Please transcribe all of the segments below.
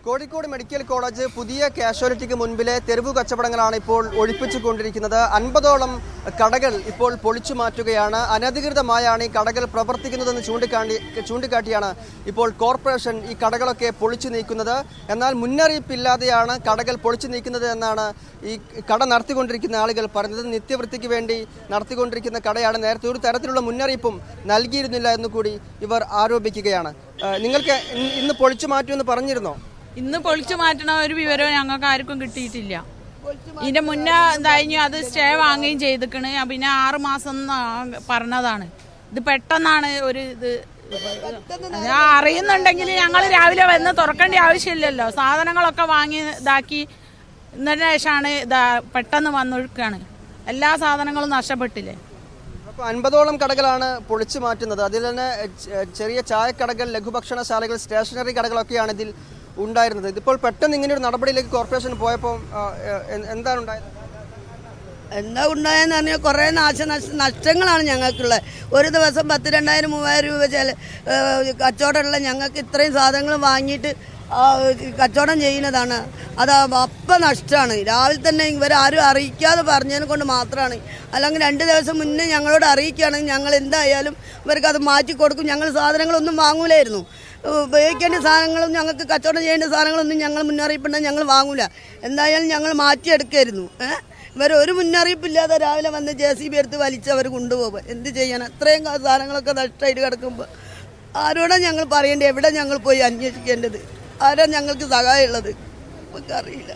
Kozhikode medical college പുതിയ കാഷ്വാലിറ്റിക്ക് മുൻപിലെ തെരുവു കച്ചവടങ്ങളാണ് ഇപ്പോൾ ഒഴിപ്പിച്ചുകൊണ്ടിരിക്കുന്നത് അൻപതോളം കടകൾ ഇപ്പോൾ പൊളിച്ചു മാറ്റുകയാണ് അനധികൃതമായാണ് ഈ കടകൾ പ്രവർത്തിക്കുന്നതെന്ന് ചൂണ്ടിക്കാണ്ടി ചൂണ്ടിക്കാട്ടിയാണ് ഇപ്പോൾ കോർപ്പറേഷൻ ഈ കടകളൊക്കെ പൊളിച്ചു നീക്കുന്നത് എന്നാൽ മുന്നറിയിപ്പില്ലാതെയാണ് കടകൾ പൊളിച്ചു നീക്കുന്നത് എന്നാണ് ഈ കട നടത്തിക്കൊണ്ടിരിക്കുന്ന ആളുകൾ പറയുന്നത് നിത്യവൃത്തിക്ക് വേണ്ടി നടത്തിക്കൊണ്ടിരിക്കുന്ന കടയാണ് നേരത്തെ ഒരു തരത്തിലുള്ള മുന്നറിയിപ്പും നൽകിയിരുന്നില്ല എന്ന് കൂടി ഇവർ ആരോപിക്കുകയാണ് ഏഹ് നിങ്ങൾക്ക് ഇന്ന് ഇന്ന് പൊളിച്ചു മാറ്റുമെന്ന് പറഞ്ഞിരുന്നോ ഇന്ന് പൊളിച്ചു മാറ്റണ ഒരു വിവരവും ഞങ്ങൾക്ക് ആർക്കും കിട്ടിയിട്ടില്ല ഇതിന്റെ മുന്നേ കഴിഞ്ഞു അത് സ്റ്റേ വാങ്ങുകയും ചെയ്തിക്കണ് പിന്നെ ആറ് മാസം ന്നാ പറഞ്ഞതാണ് ഇത് പെട്ടെന്നാണ് ഒരു ഇത് ഞാൻ അറിയുന്നുണ്ടെങ്കിൽ ഞങ്ങൾ രാവിലെ വന്ന് തുറക്കേണ്ട ആവശ്യമില്ലല്ലോ സാധനങ്ങളൊക്കെ വാങ്ങി ഇതാക്കി ഇന്നതിന് ശേഷമാണ് ഇതാ പെട്ടെന്ന് വന്നൊഴുക്കാണ് എല്ലാ സാധനങ്ങളും നഷ്ടപ്പെട്ടില്ലേ അപ്പോൾ അൻപതോളം കടകളാണ് പൊളിച്ചു മാറ്റുന്നത് അതിൽ തന്നെ ചെ- ചെറിയ ചായക്കടകൾ ലഘുഭക്ഷണശാലകൾ സ്റ്റേഷനറി കടകളൊക്കെയാണ് ഇതിൽ ഉണ്ടായിരുന്നത് ഇതിപ്പോൾ പെട്ടെന്ന് ഇങ്ങനെ ഒരു നടപടിയിലേക്ക് കോർപ്പറേഷൻ പോയപ്പോൾ ആ, എ- എന്താണ് ഉണ്ടായത് എന്താ ഉണ്ടായെന്ന് പറഞ്ഞാൽ കുറേ നാശനഷ്ട നഷ്ടങ്ങളാണ് ഞങ്ങൾക്കുള്ളത് ഒരു ദിവസം പത്ത് രണ്ടായിരം മൂവായിരം രൂപ ചില ഏഹ് കച്ചവടമുള്ള ഞങ്ങൾക്ക് ഇത്രയും സാധനങ്ങൾ വാങ്ങിയിട്ട് ആ, കച്ചവടം ചെയ്യുന്നതാണ് അത് അപ്പം നഷ്ടമാണ് രാവിലെ തന്നെ ഇവരാരും അറിയിക്കാതെ പറഞ്ഞതിനെ കൊണ്ട് മാത്രമാണ് അല്ലെങ്കിൽ രണ്ട് ദിവസം മുന്നേ ഞങ്ങളോട് അറിയിക്കുകയാണെങ്കിൽ ഞങ്ങൾ എന്തായാലും ഇവർക്ക് അത് മാറ്റി കൊടുക്കും ഞങ്ങൾ സാധനങ്ങളൊന്നും വാങ്ങൂലായിരുന്നു ഉപയോഗിക്കേണ്ട സാധനങ്ങളും ഞങ്ങൾക്ക് കച്ചവടം ചെയ്യേണ്ട സാധനങ്ങളൊന്നും ഞങ്ങൾ മുന്നറിയിപ്പുണ്ടെങ്കിൽ ഞങ്ങൾ വാങ്ങൂല എന്തായാലും ഞങ്ങൾ മാറ്റിയെടുക്കായിരുന്നു ഏഹ് ഇവർ ഒരു മുന്നറിയിപ്പില്ലാതെ രാവിലെ വന്ന് ജെ സി ബി എടുത്ത് വലിച്ച് അവർ കൊണ്ടുപോകും എന്ത് ചെയ്യാൻ അത്രയും കാ- സാധനങ്ങളൊക്കെ നഷ്ടമായിട്ട് കിടക്കുമ്പോൾ ആരോടാ ഞങ്ങൾ പറയേണ്ടത് എവിടെ ഞങ്ങൾ പോയി അന്വേഷിക്കേണ്ടത് ആരാ ഞങ്ങൾക്ക് സഹായമുള്ളത് നമുക്കറിയില്ല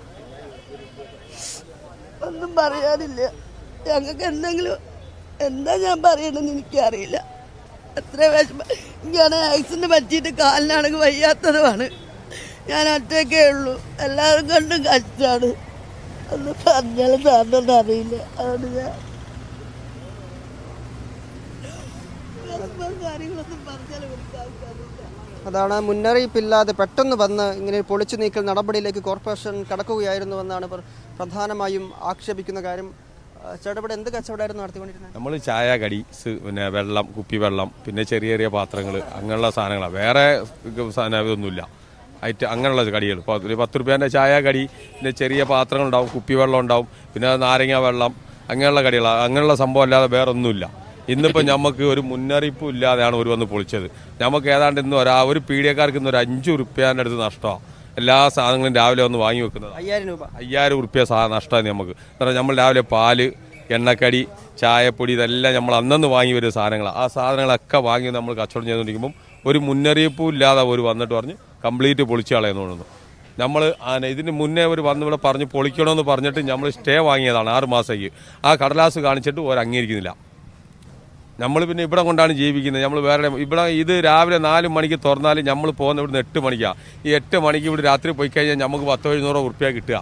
ഒന്നും പറയാനില്ല ഞങ്ങൾക്ക് എന്തെങ്കിലും എന്താ ഞാൻ പറയണമെന്ന് എനിക്കറിയില്ല എത്ര വിഷമം എനിക്കാണ് ആക്സിഡന്റ് പറ്റിയിട്ട് കാലിനാണെങ്കിൽ വയ്യാത്തതുമാണ് ഞാൻ ഒറ്റയ്ക്കേ ഉള്ളൂ എല്ലാവരും കൊണ്ടും കഷ്ടമാണ് ഒന്ന് പറഞ്ഞാലും സാറിനൊന്നും അറിയില്ല അതുകൊണ്ട് ഞാൻ വിഷമം കാര്യങ്ങളൊന്നും പറഞ്ഞാലും എനിക്ക് ആൾക്കാരില്ല അതാണ് മുന്നറിയിപ്പില്ലാതെ പെട്ടെന്ന് വന്ന് ഇങ്ങനെ പൊളിച്ചു നീക്കൽ നടപടിയിലേക്ക് കോർപ്പറേഷൻ കടക്കുകയായിരുന്നുവെന്നാണ് ഇവർ പ്രധാനമായും ആക്ഷേപിക്കുന്ന കാര്യം ആ, ചേട്ടാ ഇവിടെ എന്ത് കച്ചവടമായിരുന്നു നടത്തിക്കൊണ്ടിരുന്നത് നമ്മൾ ചായ കടി സ് പിന്നെ വെള്ളം കുപ്പിവെള്ളം പിന്നെ ചെറിയ ചെറിയ പാത്രങ്ങൾ അങ്ങനെയുള്ള സാധനങ്ങളാണ് വേറെ സാധനം ഇതൊന്നുമില്ല ഐറ്റം അങ്ങനെയുള്ള കടികൾ ഇപ്പോൾ ഒരു പത്ത് റുപ്യേൻ്റെ ചായ കടി പിന്നെ ചെറിയ പാത്രങ്ങൾ ഉണ്ടാവും കുപ്പിവെള്ളം ഉണ്ടാവും പിന്നെ നാരങ്ങ വെള്ളം അങ്ങനെയുള്ള കടികൾ അങ്ങനെയുള്ള സംഭവം അല്ലാതെ വേറെ ഒന്നുമില്ല ഇന്നിപ്പോൾ നമുക്ക് ഒരു മുന്നറിയിപ്പും ഇല്ലാതെയാണ് ഒരു വന്ന് പൊളിച്ചത് നമുക്ക് ഏതാണ്ട് ഇന്ന് ഒരാ ഒരു പീഡിയക്കാർക്ക് ഇന്ന് ഒരു അഞ്ച് റുപ്യാൻ്റെ അടുത്ത് നഷ്ടമാണ് എല്ലാ സാധനങ്ങളും രാവിലെ വന്ന് വാങ്ങി വെക്കുന്നത് അയ്യായിരം രൂപ അയ്യായിരം ഉറുപ്പ്യ സാ നഷ്ടമാണ് നമുക്ക് കാരണം നമ്മൾ രാവിലെ പാല് എണ്ണക്കടി ചായപ്പൊടി ഇതെല്ലാം നമ്മൾ അന്നന്ന് വാങ്ങി വരുന്ന സാധനങ്ങളാണ് ആ സാധനങ്ങളൊക്കെ വാങ്ങി നമ്മൾ കച്ചവടം ചെയ്തുകൊണ്ടിരിക്കുമ്പം ഒരു മുന്നറിയിപ്പും ഇല്ലാതെ അവർ വന്നിട്ട് പറഞ്ഞ് കംപ്ലീറ്റ് പൊളിച്ച് കളയുന്നു തോന്നുന്നു നമ്മൾ ഇതിന് മുന്നേ അവർ വന്ന് ഇവിടെ പറഞ്ഞ് പൊളിക്കണമെന്ന് പറഞ്ഞിട്ട് നമ്മൾ സ്റ്റേ വാങ്ങിയതാണ് ആറ് മാസത്തേക്ക് ആ കടലാസ് കാണിച്ചിട്ട് അവർ അംഗീകരിക്കുന്നില്ല നമ്മൾ പിന്നെ ഇവിടെ കൊണ്ടാണ് ജീവിക്കുന്നത് നമ്മൾ വേറെ ഇവിടെ ഇത് രാവിലെ നാല് മണിക്ക് തുറന്നാൽ നമ്മൾ പോകുന്ന ഇവിടുന്ന് എട്ട് മണിക്കാണ് ഈ എട്ട് മണിക്ക് ഇവിടെ രാത്രി പോയി കഴിഞ്ഞാൽ നമുക്ക് പത്തോ എഴുന്നൂറോ ഉറുപ്പ്യ കിട്ടുക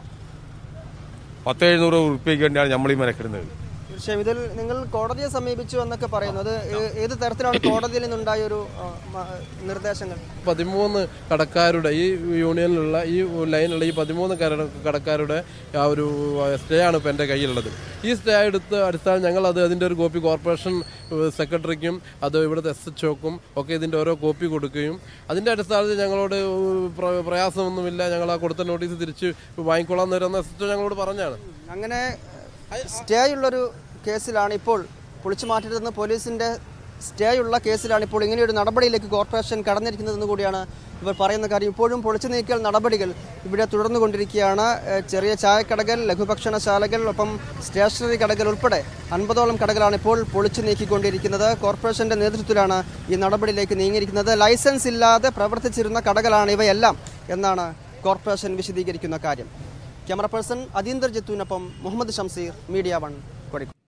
പത്തോ എഴുന്നൂറോ ഉറുപ്പ്യക്ക് വേണ്ടിയാണ് നമ്മൾ ഈ മെനക്കിടുന്നത് തീർച്ചയായും ഇതിൽ നിങ്ങൾ കോടതിയെ സമീപിച്ചു എന്നൊക്കെ പറയുന്നത് ഏ- ഏത് തരത്തിലാണ് കോടതിയിൽ നിന്നുണ്ടായ ഒരു ആ, മ- നിർദ്ദേശങ്ങൾ പതിമൂന്ന് കടക്കാരുടെ ഈ യൂണിയനിലുള്ള ഈ ലൈനിലുള്ള ഈ പതിമൂന്ന് കര- കടക്കാരുടെ ആ ഒരു സ്റ്റേ ആണ് ഇപ്പോൾ എൻ്റെ കയ്യിലുള്ളത് ഈ സ്റ്റേ എടുത്ത് അടിസ്ഥാനം ഞങ്ങൾ അത് അതിൻ്റെ ഒരു കോപ്പി കോർപ്പറേഷൻ ഏഹ്, സെക്രട്ടറിക്കും അത് ഇവിടുത്തെ എസ് എച്ച് ഒക്കും ഒക്കെ ഇതിൻ്റെ ഓരോ കോപ്പി കൊടുക്കുകയും അതിൻ്റെ അടിസ്ഥാനത്തിൽ ഞങ്ങളോട് പ്ര- പ്രയാസമൊന്നുമില്ല ഞങ്ങൾ ആ കൊടുത്ത നോട്ടീസ് തിരിച്ച് വാങ്ങിക്കൊള്ളാൻ നേരം എസ് എച്ച് ഒ ഞങ്ങളോട് പറഞ്ഞാണ് അങ്ങനെ സ്റ്റേ ഉള്ളൊരു കേസിലാണ് ഇപ്പോൾ പൊളിച്ചു മാറ്റരുതെന്ന് പോലീസിന്റെ സ്റ്റേ ഉള്ള കേസിലാണ് ഇപ്പോൾ ഇങ്ങനെയൊരു നടപടിയിലേക്ക് കോർപ്പറേഷൻ കടന്നിരിക്കുന്നതെന്ന് കൂടിയാണ് ഇവർ പറയുന്ന കാര്യം ഇപ്പോഴും പൊളിച്ചു നീക്കൽ നടപടികൾ ഇവിടെ തുടർന്നുകൊണ്ടിരിക്കുകയാണ് ഏഹ് ചെറിയ ചായക്കടകൾ ലഘുഭക്ഷണശാലകൾ ഒപ്പം സ്റ്റേഷനറി കടകൾ ഉൾപ്പെടെ അൻപതോളം കടകളാണ് ഇപ്പോൾ പൊളിച്ചു നീക്കിക്കൊണ്ടിരിക്കുന്നത് കോർപ്പറേഷന്റെ നേതൃത്വത്തിലാണ് ഈ നടപടിയിലേക്ക് നീങ്ങിയിരിക്കുന്നത് ലൈസൻസ് ഇല്ലാതെ പ്രവർത്തിച്ചിരുന്ന കടകളാണ് ഇവയെല്ലാം എന്നാണ് കോർപ്പറേഷൻ വിശദീകരിക്കുന്ന കാര്യം ക്യാമറ പേഴ്സൺ അതീന്ദർ ജത്തുവിനൊപ്പം മുഹമ്മദ് ഷംസീർ മീഡിയ വൺ